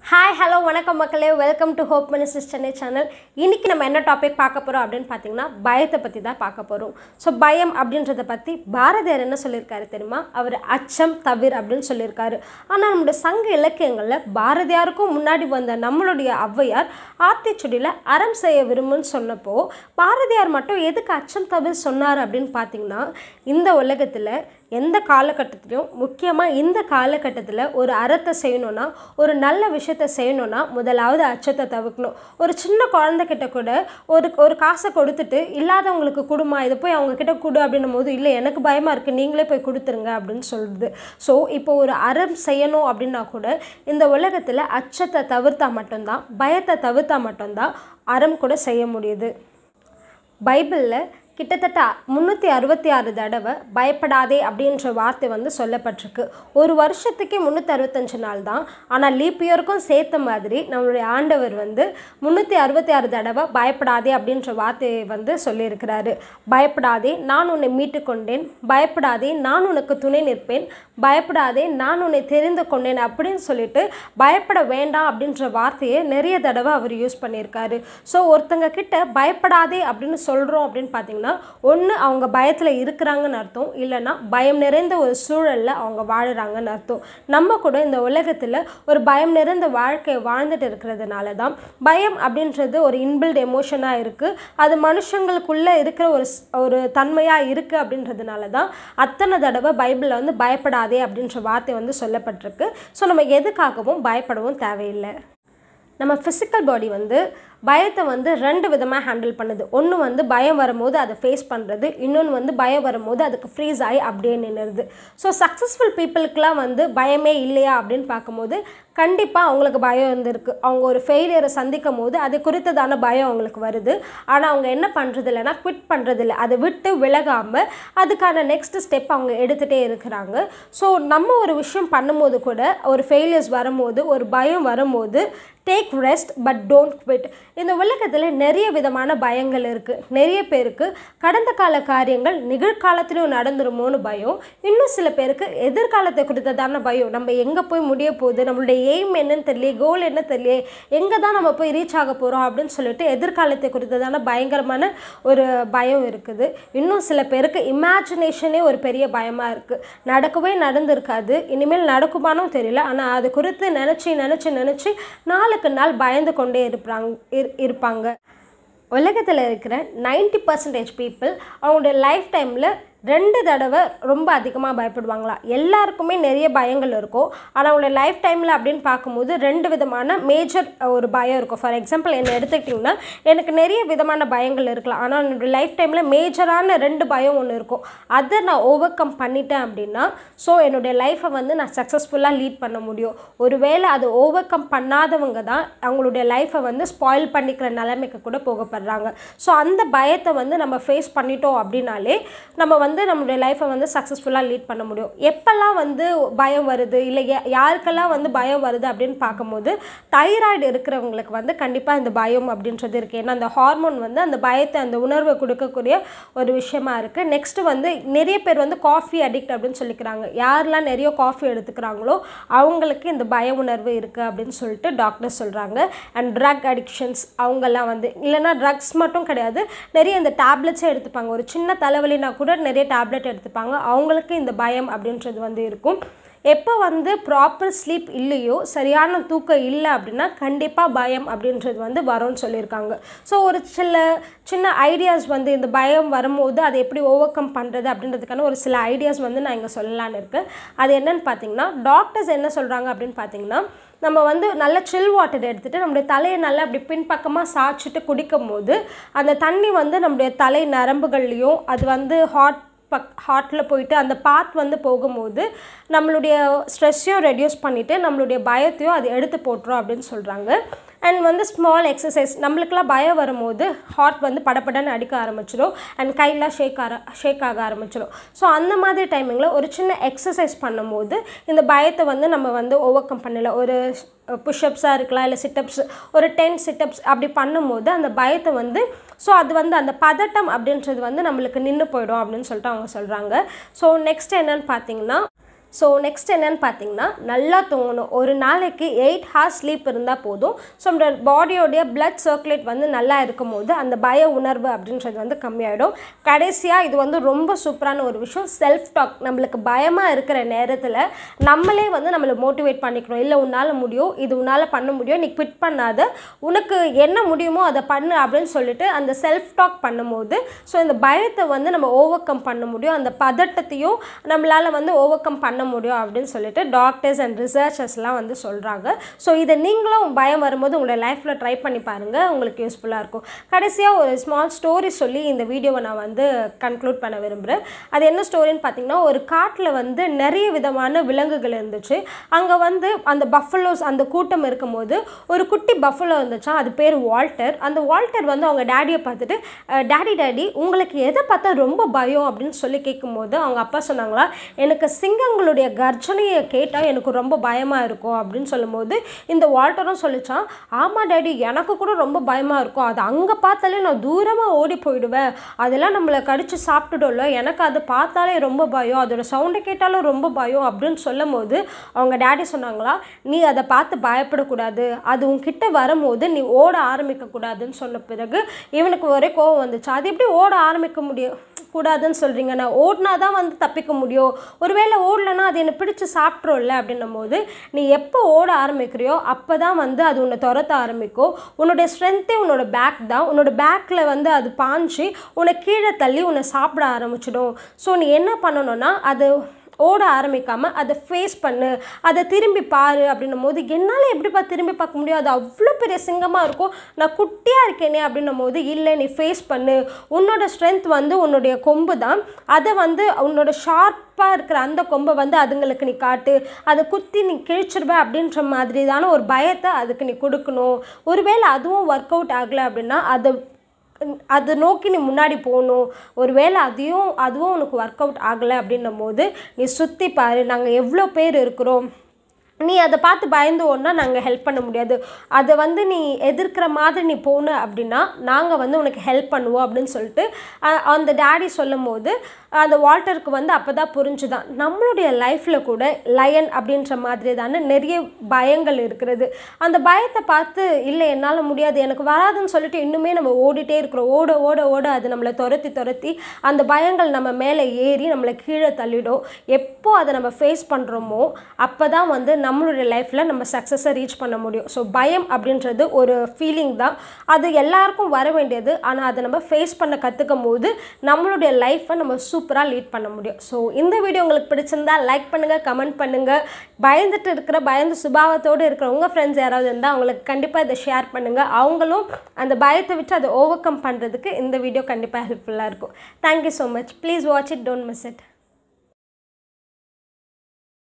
hi hello வணக்கம் மக்களே welcome to hope ministers Chennai channel இன்றைக்கி நம்ம என்ன டாபிக் பார்க்க போகிறோம் அப்படின்னு பார்த்தீங்கன்னா பயத்தை பற்றி தான் பார்க்க போகிறோம் ஸோ பயம் அப்படின்றத பற்றி பாரதியார் என்ன சொல்லியிருக்காரு தெரியுமா அவர் அச்சம் தவிர் அப்படின்னு சொல்லியிருக்காரு ஆனால் நம்மளுடைய சங்க இலக்கியங்களில் பாரதியாருக்கும் முன்னாடி வந்த நம்மளுடைய ஔவையார் ஆத்திச்சுடியில் அறம் செய்ய விரும்புன்னு சொன்னப்போ பாரதியார் மட்டும் எதுக்கு அச்சம் தவிர் சொன்னார் அப்படின்னு பார்த்தீங்கன்னா இந்த உலகத்தில் எந்த காலகட்டத்திலையும் முக்கியமாக இந்த காலகட்டத்தில் ஒரு அறத்தை செய்யணும்னா ஒரு நல்ல விஷயத்தை செய்யணும்னா முதலாவது அச்சத்தை தவிர்க்கணும் ஒரு சின்ன குழந்தைகிட்ட கூட ஒரு ஒரு காசை கொடுத்துட்டு இல்லாதவங்களுக்கு கொடுமா இதை போய் அவங்க கிட்ட கொடு அப்படின்னும் போது இல்லை எனக்கு பயமாக இருக்குது நீங்களே போய் கொடுத்துருங்க அப்படின்னு சொல்லுது ஸோ இப்போ ஒரு அறம் செய்யணும் அப்படின்னா கூட இந்த உலகத்தில் அச்சத்தை தவிர்த்தா மட்டும்தான் பயத்தை தவிர்த்தா மட்டும்தான் அறம் கூட செய்ய முடியுது பைபிளில் கிட்டத்தட்ட முந்நூற்றி அறுபத்தி ஆறு தடவை பயப்படாதே அப்படின்ற வார்த்தை வந்து சொல்லப்பட்டிருக்கு ஒரு வருஷத்துக்கே முந்நூற்றி அறுபத்தஞ்சு நாள் தான் ஆனால் லீப் இயருக்கும் சேர்த்த மாதிரி நம்மளுடைய ஆண்டவர் வந்து முந்நூற்றி அறுபத்தி ஆறு தடவை பயப்படாதே அப்படின்ற வார்த்தையை வந்து சொல்லியிருக்கிறாரு பயப்படாதே நான் உன்னை மீட்டு கொண்டேன் பயப்படாதே நான் உனக்கு துணை நிற்பேன் பயப்படாதே நான் உன்னை தெரிந்து கொண்டேன் அப்படின்னு சொல்லிட்டு பயப்பட வேண்டாம் அப்படின்ற வார்த்தையை நிறைய தடவை அவர் யூஸ் பண்ணியிருக்காரு ஸோ ஒருத்தங்க கிட்ட பயப்படாதே அப்படின்னு சொல்கிறோம் அப்படின்னு பார்த்தீங்கன்னா ஒன்று அவங்க பயத்தில் இருக்கிறாங்கன்னு அர்த்தம் இல்லைன்னா பயம் நிறைந்த ஒரு சூழலில் அவங்க வாழுறாங்கன்னு அர்த்தம் நம்ம கூட இந்த உலகத்தில் ஒரு பயம் நிறைந்த வாழ்க்கையை வாழ்ந்துட்டு இருக்கிறதுனால தான் பயம் அப்படின்றது ஒரு இன்பில்ட் எமோஷனாக இருக்குது அது மனுஷங்களுக்குள்ளே இருக்கிற ஒரு ஸ்- ஒரு தன்மையாக இருக்குது அப்படின்றதுனால தான் அத்தனை தடவை பைபிளில் வந்து பயப்படாதே அப்படின்ற வார்த்தை வந்து சொல்லப்பட்டிருக்கு ஸோ நம்ம எதுக்காகவும் பயப்படவும் தேவையில்லை நம்ம ஃபிசிக்கல் பாடி வந்து பயத்தை வந்து ரெண்டு விதமாக ஹேண்டில் பண்ணுது ஒன்று வந்து பயம் வரும்போது அதை ஃபேஸ் பண்ணுறது இன்னொன்று வந்து பயம் வரும்போது அதுக்கு ஃப்ரீஸ் ஆகி அப்படியே நின்றுது ஸோ சக்ஸஸ்ஃபுல் பீப்புளுக்கெலாம் வந்து பயமே இல்லையா அப்படின்னு பார்க்கும்போது கண்டிப்பாக அவங்களுக்கு பயம் இருந்திருக்கு அவங்க ஒரு ஃபெயிலியரை சந்திக்கும் போது அது குறித்ததான பயம் அவங்களுக்கு வருது ஆனால் அவங்க என்ன பண்ணுறது இல்லைன்னா குவிட் பண்ணுறது இல்லை அதை விட்டு விலகாமல் அதுக்கான நெக்ஸ்ட் ஸ்டெப் அவங்க எடுத்துகிட்டே இருக்கிறாங்க ஸோ நம்ம ஒரு விஷயம் பண்ணும்போது கூட ஒரு ஃபெயிலியர்ஸ் வரும்போது ஒரு பயம் வரும்போது take rest but don't quit இந்த உலகத்தில் நிறைய விதமான பயங்கள் இருக்குது நிறைய பேருக்கு கடந்த கால காரியங்கள் நிகழ்காலத்திலும் நடந்துருமோன்னு பயம் இன்னும் சில பேருக்கு எதிர்காலத்தை குறித்ததான பயம் நம்ம எங்கே போய் முடிய போகுது நம்மளுடைய எய்ம் என்னன்னு தெரியல கோல் என்ன தெரியல எங்கே தான் நம்ம போய் ரீச் ஆக போகிறோம் அப்படின்னு சொல்லிட்டு எதிர்காலத்தை குறித்ததான பயங்கரமான ஒரு பயம் இருக்குது இன்னும் சில பேருக்கு இமேஜினேஷனே ஒரு பெரிய பயமாக இருக்குது நடக்கவே நடந்திருக்காது இனிமேல் நடக்குமானும் தெரியல ஆனால் அது குறித்து நினச்சி நினச்சி நினச்சி நாளுக்கு நாள் பயந்து கொண்டே இருப்பாங்க இரு- இருப்பாங்க உலகத்தில் இருக்கிற 90% பர்சன்டேஜ் பீப்புள் அவங்களுடைய லைஃப் டைமில் ரெண்டு தடவை ரொம்ப அதிகமாக பயப்படுவாங்களா எல்லாருக்குமே நிறைய பயங்கள் இருக்கும் ஆனால் அவங்களுடைய லைஃப் டைமில் அப்படின்னு பார்க்கும்போது ரெண்டு விதமான மேஜர் ஒரு பயம் இருக்கும் ஃபார் எக்ஸாம்பிள் என்னை எடுத்துக்கிட்டிங்கன்னா எனக்கு நிறைய விதமான பயங்கள் இருக்கலாம் ஆனால் என்னுடைய லைஃப் டைமில் மேஜரான ரெண்டு பயம் ஒன்று இருக்கும் அதை நான் ஓவர் கம் பண்ணிட்டேன் அப்படின்னா ஸோ என்னுடைய லைஃப்பை வந்து நான் சக்ஸஸ்ஃபுல்லாக லீட் பண்ண முடியும் ஒருவேளை அதை ஓவர் கம் பண்ணாதவங்க தான் அவங்களுடைய லைஃப்பை வந்து ஸ்பாயில் பண்ணிக்கிற நிலைமைக்கு கூட போகப்படுறாங்க ஸோ அந்த பயத்தை வந்து நம்ம ஃபேஸ் பண்ணிட்டோம் அப்படின்னாலே நம்ம வந்து நம்மளுடைய லைஃப்பை வந்து சக்ஸஸ்ஃபுல்லாக லீட் பண்ண முடியும் எப்போல்லாம் வந்து பயம் வருது இல்லை யா- யாருக்கெல்லாம் வந்து பயம் வருது அப்படின்னு பார்க்கும்போது தைராய்டு இருக்கிறவங்களுக்கு வந்து கண்டிப்பாக இந்த பயம் அப்படின்றது இருக்குது ஏன்னா அந்த ஹார்மோன் வந்து அந்த பயத்தை அந்த உணர்வை கொடுக்கக்கூடிய ஒரு விஷயமா இருக்குது நெக்ஸ்ட்டு வந்து நிறைய பேர் வந்து காஃபி அடிக்ட் அப்படின்னு சொல்லிக்கிறாங்க யாரெல்லாம் நிறைய காஃபி எடுத்துக்கிறாங்களோ அவங்களுக்கு இந்த பய உணர்வு இருக்குது அப்படின்னு சொல்லிட்டு டாக்டர் சொல்கிறாங்க அண்ட் ட்ரக் அடிக்ஷன்ஸ் அவங்கெல்லாம் வந்து இல்லைன்னா ட்ரக்ஸ் மட்டும் கிடையாது நிறைய இந்த டேப்லெட்ஸே எடுத்துப்பாங்க ஒரு சின்ன தலைவலினா கூட நிறைய டேப்லெட் எடுத்துப்பாங்க அவங்களுக்கு இந்த பயம் அப்படின்றது வந்து இருக்கும் எப்போ வந்து ப்ராப்பர் ஸ்லீப் இல்லையோ சரியான தூக்கம் இல்லை அப்படின்னா கண்டிப்பாக பயம் அப்படின்றது வந்து வரும்னு சொல்லியிருக்காங்க ஸோ ஒரு சில சின்ன ஐடியாஸ் வந்து இந்த பயம் வரும்போது அதை எப்படி ஓவர் கம் பண்ணுறது அப்படின்றதுக்கான ஒரு சில ஐடியாஸ் வந்து நான் இங்கே சொல்லலான்னு இருக்கேன் அது என்னன்னு பார்த்தீங்கன்னா டாக்டர்ஸ் என்ன சொல்கிறாங்க அப்படின்னு பார்த்தீங்கன்னா நம்ம வந்து நல்ல சில் வாட்டர் எடுத்துகிட்டு நம்மளுடைய தலையை நல்லா அப்படி பின்பக்கமாக சாய்ச்சிட்டு குடிக்கும் போது அந்த தண்ணி வந்து நம்மளுடைய தலை நரம்புகள்லேயும் அது வந்து ஹாட் பக் ஹார்ட்டில் போயிட்டு அந்த பாத் வந்து போகும்போது நம்மளுடைய ஸ்ட்ரெஸ்ஸையும் ரெடியூஸ் பண்ணிவிட்டு நம்மளுடைய பயத்தையும் அது எடுத்து போட்டுரும் அப்படின்னு சொல்கிறாங்க அண்ட் வந்து ஸ்மால் எக்ஸசைஸ் நம்மளுக்கெல்லாம் பயம் வரும்போது ஹார்ட் வந்து படபடன்னு அடிக்க ஆரம்பிச்சிடும் அண்ட் கையெல்லாம் ஷேக் ஆர ஷேக் ஆக ஆரம்பிச்சிடும் ஸோ அந்த மாதிரி டைமிங்கில் ஒரு சின்ன எக்ஸசைஸ் பண்ணும்போது இந்த பயத்தை வந்து நம்ம வந்து ஓவர் கம் பண்ணல ஒரு புஷ்அப்ஸாக இருக்கலாம் இல்லை சிட்டப்ஸ் ஒரு டென் சிட்டப்ஸ் அப்படி பண்ணும்போது அந்த பயத்தை வந்து ஸோ அது வந்து அந்த பதட்டம் அப்படின்றது வந்து நம்மளுக்கு நின்று போயிடும் அப்படின்னு சொல்லிட்டு அவங்க சொல்கிறாங்க ஸோ நெக்ஸ்ட் என்னன்னு பார்த்தீங்கன்னா ஸோ நெக்ஸ்ட் என்னன்னு பார்த்தீங்கன்னா நல்லா தூங்கணும் ஒரு நாளைக்கு எயிட் ஹார்ஸ் ஸ்லீப் இருந்தால் போதும் ஸோ நம்ம பாடியோடைய பிளட் சர்க்குலேட் வந்து நல்லா இருக்கும் போது அந்த பய உணர்வு அப்படின்றது வந்து கம்மியாயிடும் கடைசியாக இது வந்து ரொம்ப சூப்பரான ஒரு விஷயம் செல்ஃப் டாக் நம்மளுக்கு பயமாக இருக்கிற நேரத்தில் நம்மளே வந்து நம்மளை மோட்டிவேட் பண்ணிக்கணும் இல்லை உன்னால் முடியும் இது உன்னால் பண்ண முடியும் நீ குவிட் பண்ணாத உனக்கு என்ன முடியுமோ அதை பண்ணு அப்படின்னு சொல்லிட்டு அந்த செல்ஃப் டாக் பண்ணும்போது ஸோ இந்த பயத்தை வந்து நம்ம ஓவர் கம் பண்ண முடியும் அந்த பதட்டத்தையும் நம்மளால் வந்து ஓவர் கம் பண்ண முடியும் அப்படின்னு சொல்லிட்டு டாக்டர்ஸ் அண்ட் ரிசர்ச்சர்ஸ்லாம் வந்து சொல்கிறாங்க ஸோ இதை நீங்களும் பயம் வரும்போது உங்களோட லைஃப்பில் ட்ரை பண்ணி பாருங்கள் உங்களுக்கு யூஸ்ஃபுல்லாக இருக்கும் கடைசியாக ஒரு ஸ்மால் ஸ்டோரி சொல்லி இந்த வீடியோவை நான் வந்து கன்க்ளூட் பண்ண விரும்புகிறேன் அது என்ன ஸ்டோரின்னு பார்த்தீங்கன்னா ஒரு காட்டில் வந்து நிறைய விதமான விலங்குகள் இருந்துச்சு அங்கே வந்து அந்த பஃபலோஸ் அந்த கூட்டம் இருக்கும்போது ஒரு குட்டி பஃபலோ இருந்துச்சா அது பேர் வால்டர் அந்த வால்டர் வந்து அவங்க டேடியை பார்த்துட்டு டேடி டேடி உங்களுக்கு எதை பார்த்தா ரொம்ப பயம் அப்படின்னு சொல்லி கேட்கும்போது அவங்க அப்பா சொன்னாங்களா எனக்கு சிங்கங்களுடைய கர்ஜனையை கேட்டால் எனக்கு ரொம்ப பயமாக இருக்கும் அப்படின்னு சொல்லும்போது இந்த வால்டரும் சொல்லிச்சான் ஆமாம் டேடி எனக்கு கூட ரொம்ப பயமாக இருக்கும் அது அங்கே பார்த்தாலே நான் தூரமாக ஓடி போயிடுவேன் அதெல்லாம் நம்மளை கடிச்சு சாப்பிட்டுடும்ல எனக்கு அது பார்த்தாலே ரொம்ப பயம் அதோட சவுண்டை கேட்டாலும் ரொம்ப பயம் அப்படின்னு சொல்லும் போது அவங்க டேடி சொன்னாங்களா நீ அதை பார்த்து பயப்படக்கூடாது அது உன்கிட்ட வரும்போது நீ ஓட ஆரம்பிக்கக்கூடாதுன்னு சொன்ன பிறகு இவனுக்கு ஒரே கோவம் வந்துச்சு அது எப்படி ஓட ஆரம்பிக்க முடியும் கூடாதுன்னு சொல்கிறீங்க நான் ஓடினா தான் வந்து தப்பிக்க முடியும் ஒருவேளை ஓடலைன்னா அது என்னை பிடிச்சி சாப்பிட்றோம்ல அப்படின்னும் போது நீ எப்போ ஓட ஆரம்பிக்கிறியோ அப்போ தான் வந்து அது உன்னை துரத்த ஆரம்பிக்கும் உன்னுடைய ஸ்ட்ரென்த்தே உன்னோட பேக் தான் உன்னோட பேக்கில் வந்து அது பாஞ்சு உன்னை கீழே தள்ளி உன்னை சாப்பிட ஆரம்பிச்சிடும் ஸோ நீ என்ன பண்ணணும்னா அது ஓட ஆரம்பிக்காமல் அதை ஃபேஸ் பண்ணு அதை திரும்பி பாரு அப்படின்னும் போது என்னால் எப்படிப்பா திரும்பி பார்க்க முடியும் அது அவ்வளோ பெரிய சிங்கமாக இருக்கும் நான் குட்டியாக இருக்கேனே அப்படின்னும் போது இல்லை நீ ஃபேஸ் பண்ணு உன்னோட ஸ்ட்ரென்த் வந்து உன்னுடைய கொம்பு தான் அதை வந்து உன்னோட ஷார்ப்பாக இருக்கிற அந்த கொம்பை வந்து அதுங்களுக்கு நீ காட்டு அதை குத்தி நீ கிழிச்சிருவ அப்படின்ற மாதிரி தானே ஒரு பயத்தை அதுக்கு நீ கொடுக்கணும் ஒருவேளை அதுவும் ஒர்க் அவுட் ஆகலை அப்படின்னா அதை அதை நோக்கி நீ முன்னாடி போகணும் ஒருவேளை அதையும் அதுவும் உனக்கு ஒர்க் அவுட் ஆகலை அப்படின்னும் போது நீ சுற்றி பாரு நாங்கள் எவ்வளோ பேர் இருக்கிறோம் நீ அதை பார்த்து பயந்து ஓடனா நாங்கள் ஹெல்ப் பண்ண முடியாது அதை வந்து நீ எதிர்க்கிற மாதிரி நீ போன அப்படின்னா நாங்கள் வந்து உனக்கு ஹெல்ப் பண்ணுவோம் அப்படின்னு சொல்லிட்டு அஹ், அந்த டேடி சொல்லும் போது அந்த வால்டருக்கு வந்து அப்போ தான் புரிஞ்சுதான் நம்மளுடைய லைஃப்பில் கூட லயன் அப்படின்ற மாதிரி தானே நிறைய பயங்கள் இருக்கிறது அந்த பயத்தை பார்த்து இல்லை என்னால் முடியாது எனக்கு வராதுன்னு சொல்லிட்டு இன்னுமே நம்ம ஓடிட்டே இருக்கிறோம் ஓட ஓட ஓட அது நம்மளை துரத்தி துரத்தி அந்த பயங்கள் நம்ம மேலே ஏறி நம்மளை கீழே தள்ளிடும் எப்போ அதை நம்ம ஃபேஸ் பண்ணுறோமோ அப்போ தான் வந்து நம்மளுடைய லைஃப்பில் நம்ம சக்ஸஸை ரீச் பண்ண முடியும் ஸோ பயம் அப்படின்றது ஒரு ஃபீலிங் தான் அது எல்லாருக்கும் வர வேண்டியது ஆனால் அதை நம்ம ஃபேஸ் பண்ண கற்றுக்கும் போது நம்மளுடைய லைஃப்பை நம்ம சூப்பராக லீட் பண்ண முடியும் ஸோ இந்த வீடியோ உங்களுக்கு பிடிச்சிருந்தா லைக் பண்ணுங்கள் கமெண்ட் பண்ணுங்கள் பயந்துட்டு இருக்கிற பயந்து சுபாவத்தோடு இருக்கிற உங்கள் ஃப்ரெண்ட்ஸ் யாராவது இருந்தால் அவங்களுக்கு கண்டிப்பாக இதை ஷேர் பண்ணுங்கள் அவங்களும் அந்த பயத்தை விட்டு அதை ஓவர் கம் பண்ணுறதுக்கு இந்த வீடியோ கண்டிப்பாக ஹெல்ப்ஃபுல்லாக இருக்கும் thank you so much please watch it don't miss it